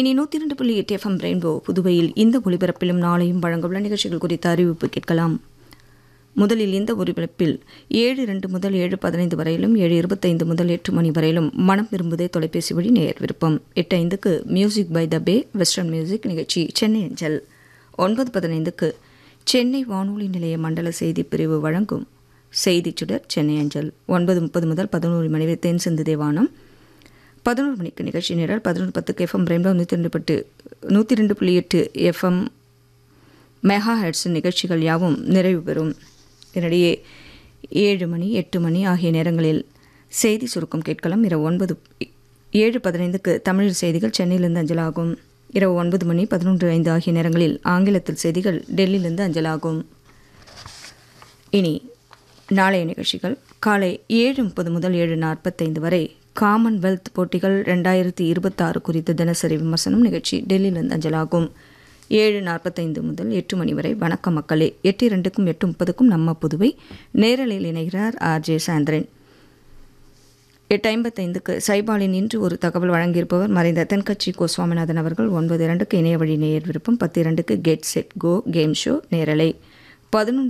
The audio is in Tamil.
இனி நூற்றி இரண்டு புள்ளி எட்டு எஃப்எம் ரெயின்போ புதுவையில் இந்த ஒளிபரப்பிலும் நாளையும் வழங்கவுள்ள நிகழ்ச்சிகள் குறித்த அறிவிப்பு கேட்கலாம் முதலில் இந்த ஒளிபரப்பில் ஏழு ரெண்டு முதல் ஏழு பதினைந்து வரையிலும் ஏழு இருபத்தைந்து முதல் எட்டு மணி வரையிலும் மனம் விரும்புதே தொலைபேசி வழி நேர் விருப்பம் எட்டு ஐந்துக்கு music by the bay western music நிகழ்ச்சி சென்னை அஞ்சல் ஒன்பது பதினைந்துக்கு சென்னை வானொலி நிலைய மண்டல செய்தி பிரிவு வழங்கும் செய்திச் சுடர் சென்னை அஞ்சல் ஒன்பது முப்பது முதல் பதினோரு மணி வரை தென் சிந்து தேவானம் பதினோரு மணிக்கு நிகழ்ச்சி நேரல் பதினொன்று பத்துக்கு எஃப்எம் ரெயின்போ நூற்றி ரெண்டு பட்டு நூற்றி ரெண்டு புள்ளி எட்டு எஃப்எம் மெகா ஹெட்ஸ் நிகழ்ச்சிகள் யாவும் நிறைவு பெறும் இதனிடையே ஏழு மணி எட்டு மணி ஆகிய நேரங்களில் செய்தி சுருக்கம் கேட்கலாம் இரவு ஒன்பது ஏழு பதினைந்துக்கு தமிழ் செய்திகள் சென்னையிலிருந்து அஞ்சலாகும் இரவு ஒன்பது மணி பதினொன்று ஐந்து ஆகிய நேரங்களில் ஆங்கிலத்தில் செய்திகள் டெல்லியிலிருந்து அஞ்சலாகும் இனி நாளைய நிகழ்ச்சிகள் காலை ஏழு முப்பது முதல் ஏழு நாற்பத்தைந்து வரை காமன்வெல்த் போட்டிகள் ரெண்டாயிரத்தி இருபத்தாறு குறித்த தினசரி விமர்சனம் நிகழ்ச்சி டெல்லியிலிருந்து அஞ்சலாகும் ஏழு நாற்பத்தைந்து முதல் எட்டு மணி வரை வணக்கம் மக்களே எட்டு இரண்டுக்கும் எட்டு முப்பதுக்கும் நம்ம புதுவை நேரலையில் இணைகிறார் ஆர் ஜே சாந்திரன் எட்டு ஐம்பத்தைந்துக்கு சைபாலின் இன்று ஒரு தகவல் வழங்கியிருப்பவர் மறைந்த தென்கட்சி கோ சுவாமிநாதன் அவர்கள் ஒன்பது இரண்டுக்கு இணைய வழி நேயர் விருப்பம் பத்து இரண்டுக்கு get set go game show நேரலை பதினொன்று